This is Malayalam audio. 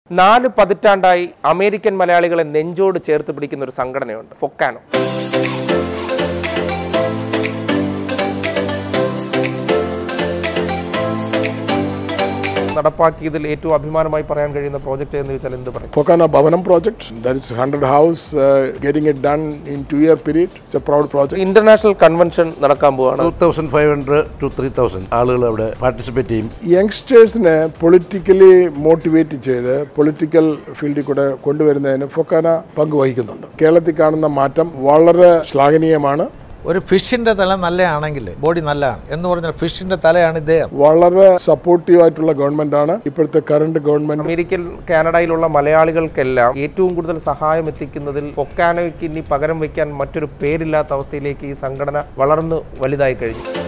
നാല് പതിറ്റാണ്ടായി അമേരിക്കൻ മലയാളികളെ നെഞ്ചോട് ചേർത്ത് പിടിക്കുന്ന ഒരു സംഘടനയുണ്ട് ഫൊക്കാനോ നടപ്പാക്കിയതിൽ ഏറ്റവും അഭിമാനമായി പറയാൻ കഴിയുന്ന പ്രോജക്റ്റ് എന്ന് വെച്ചാൽ എന്ത് പറയും Fokana Bhavanam project, that is 100 house, uh, getting it done in two year period. It's a proud project. International convention നടക്കാൻ പോവാണ് two thousand five hundred two three thousand ആളുകൾ അവിടെ പാർട്ടിസിപ്പേറ്റ് ചെയ്യും യങ്സ്റ്റേഴ്സിനെ പൊളിറ്റിക്കലി മോട്ടിവേറ്റ് ചെയ്ത് പൊളിറ്റിക്കൽ ഫീൽഡിൽ കൂടെ കൊണ്ടുവരുന്നതിന് ഫൊക്കാന പങ്ക് വഹിക്കുന്നുണ്ട് കേരളത്തിൽ കാണുന്ന മാറ്റം വളരെ ശ്ലാഘനീയമാണ് ഒരു ഫിഷിന്റെ തല നല്ലതാണെങ്കിൽ ബോഡി നല്ലതാണ് എന്ന് പറഞ്ഞാൽ ഫിഷിന്റെ തലയാണ് ഇദ്ദേഹം വളരെ സപ്പോർട്ടീവ് ആയിട്ടുള്ള ഗവൺമെന്റ് ആണ് ഇപ്പോഴത്തെ കറണ്ട് ഗവൺമെന്റ് അമേരിക്കൻ കാനഡയിലുള്ള മലയാളികൾക്കെല്ലാം ഏറ്റവും കൂടുതൽ സഹായം എത്തിക്കുന്നതിൽ ഫൊക്കാനോയ്ക്ക് ഇനി പകരം വയ്ക്കാൻ മറ്റൊരു പേരില്ലാത്ത അവസ്ഥയിലേക്ക് ഈ സംഘടന വളർന്നു വലുതായി കഴിഞ്ഞു